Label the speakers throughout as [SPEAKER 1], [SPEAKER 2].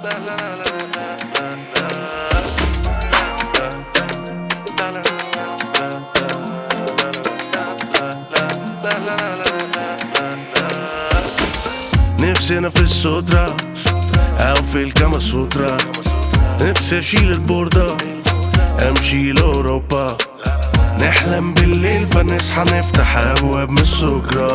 [SPEAKER 1] نفسي انا في السوترا او في الكاما سوترا نفسي اشيل البوردة امشي لاوروبا نحلم بالليل فنصحى نفتح ابواب من السكرة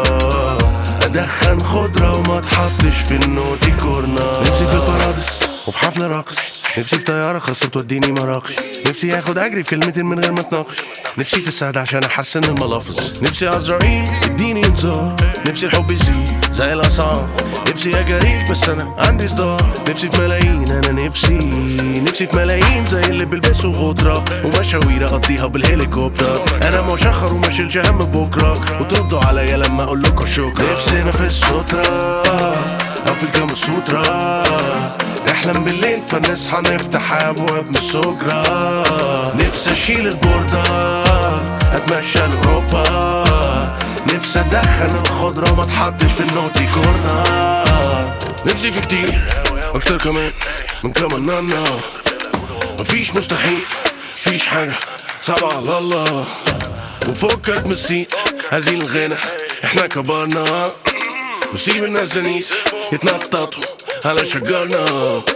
[SPEAKER 1] ادخن خضرة وما اتحطش في النوتي كورنا نفسي في الباراديس وفي حفلة راقص نفسي في طيارة خاصة توديني مراكش نفسي اخد اجري في كلمتين من غير ما اتناقش نفسي في السعادة عشان احسن الملافظ نفسي عزرائيل يديني انذار نفسي الحب يزيد زي الاسعار نفسي اجاريك بس انا عندي صداع نفسي في ملايين انا نفسي نفسي في ملايين زي اللي بيلبسوا غطرة ومشاوير اقضيها بالهليكوبتر انا مشخر وما شيلش هم بكرة وتردوا عليا لما اقول لكم شكرا نفسي انا في السترة او في الكام سوترا نحلم بالليل فنصحى نفتح ابواب من السكرة نفسي اشيل البوردة اتمشى لاوروبا نفسي ادخن الخضرة وما اتحطش في النوتي كورنر نفسي في كتير اكتر كمان من كمان نانا مفيش مستحيل مفيش حاجة صعبة على الله وفكك من السيت هزيل الغنى احنا كبرنا وسيب الناس دنيس يتنططوا على شجرنا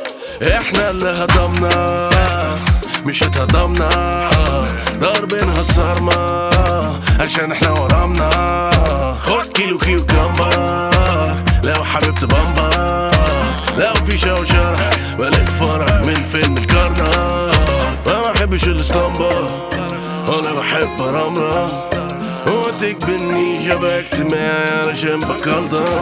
[SPEAKER 1] احنا اللي هضمنا مش اتهضمنا ضاربينها الصارمة عشان احنا ورامنا خد كيلو كيلو كمبر لو حبيبت بامبا لو في شوشرة بلف فرح من فيلم الكرنة ما بحبش الاسطمبة انا بحب رمرة واديك بالنيشة باجتماعي علشان بكلضم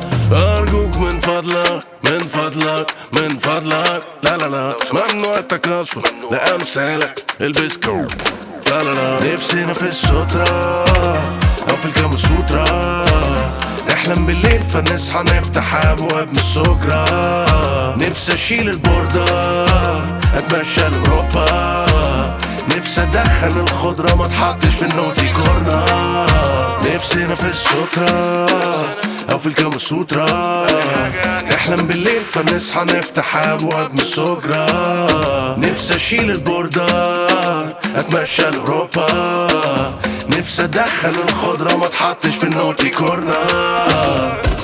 [SPEAKER 1] أرجوك من فضلك من فضلك من فضلك لا لا لا ممنوع التكاثر لأمثالك البس كوب لا لا لا نفسنا في السترة أو في الكام سوترا نحلم بالليل فنصحى نفتح أبواب من السكرة نفسي أشيل البوردة أتمشى لأوروبا نفسي أدخن الخضرة ما اتحطش في النوتي كورنر نفسنا في السترة أو في الكام سوترا نحلم بالليل فنصحى نفتح أبواب من السكرة نفسي أشيل البوردة أتمشى لأوروبا نفسي أدخن الخضرة ما اتحطش في النوتي كورنر